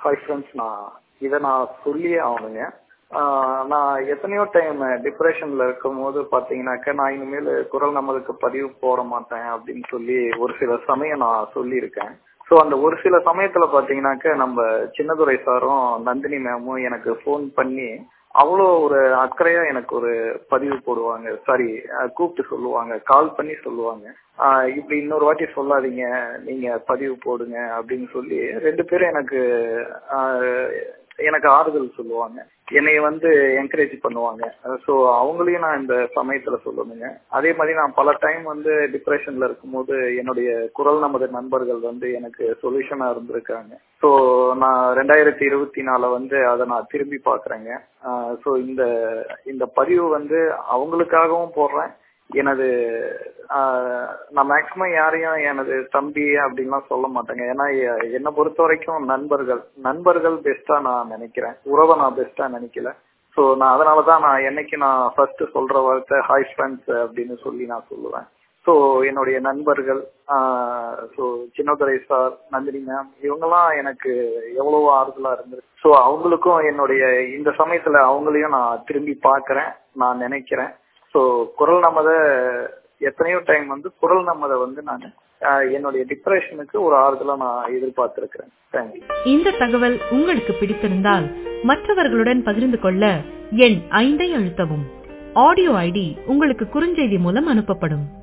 hi friends நான் இதை நான் சொல்லியே ஆகணுங்க ஆஹ் நான் எத்தனையோ டைம் டிப்ரெஷன்ல இருக்கும் போது பாத்தீங்கன்னாக்க நான் இனிமேல் குரல் நம்மளுக்கு பதிவு போட மாட்டேன் அப்படின்னு சொல்லி ஒரு சில சமயம் நான் சொல்லியிருக்கேன் ஸோ அந்த ஒரு சில சமயத்துல பாத்தீங்கன்னாக்க நம்ம சின்னதுரை சாரும் நந்தினி மேமும் எனக்கு ஃபோன் பண்ணி அவ்வளோ ஒரு அக்கறையா எனக்கு ஒரு பதிவு போடுவாங்க சாரி கூப்பிட்டு சொல்லுவாங்க கால் பண்ணி சொல்லுவாங்க ஆஹ் இப்படி இன்னொரு வாட்டி சொல்லாதீங்க நீங்க பதிவு போடுங்க அப்படின்னு சொல்லி ரெண்டு பேரும் எனக்கு ஆஹ் எனக்கு ஆறுதல் சொல்லுவாங்க என்னைய வந்து என்கரேஜ் பண்ணுவாங்க ஸோ அவங்களையும் நான் இந்த சமயத்துல சொல்லணுங்க அதே மாதிரி நான் பல டைம் வந்து டிப்ரெஷன்ல இருக்கும்போது என்னுடைய குரல் நமது நண்பர்கள் வந்து எனக்கு சொல்யூஷனா இருந்திருக்காங்க ஸோ நான் ரெண்டாயிரத்தி இருபத்தி நாலு வந்து அதை நான் திரும்பி பாக்குறேங்க ஸோ இந்த இந்த பதிவு வந்து அவங்களுக்காகவும் போடுறேன் எனது நான் மேக்சிமம் யாரையும் எனது தம்பி அப்படின்லாம் சொல்ல மாட்டேங்க ஏன்னா என்னை பொறுத்த வரைக்கும் நண்பர்கள் நண்பர்கள் பெஸ்டா நான் நினைக்கிறேன் உறவை நான் பெஸ்டா நினைக்கல ஸோ நான் அதனால தான் நான் என்னைக்கு நான் ஃபர்ஸ்ட் சொல்ற வார்த்தை ஹாய் ஃப்ரெண்ட்ஸ் அப்படின்னு சொல்லி நான் சொல்லுவேன் ஸோ என்னுடைய நண்பர்கள் so Chinnadurai sir Nandini ma'am இவங்கெல்லாம் எனக்கு எவ்வளவோ ஆறுதலா இருந்திருக்கு ஸோ அவங்களுக்கும் என்னுடைய இந்த சமயத்துல அவங்களையும் நான் திரும்பி பார்க்கறேன் நான் நினைக்கிறேன் ஸோ குரல் நம்மத எத்தனையோ டைம் வந்து குரல் நம்மதை வந்து நான் என்னுடைய டிப்ரெஷனுக்கு ஒரு ஆறுதலா நான் எதிர்பார்த்திருக்கிறேன் தேங்க்யூ இந்த தகவல் உங்களுக்கு பிடித்திருந்தால் மற்றவர்களுடன் பகிர்ந்து கொள்ள எண் ஐந்தை அழுத்தவும் ஆடியோ ஐடி உங்களுக்கு குறுஞ்செய்தி மூலம் அனுப்பப்படும்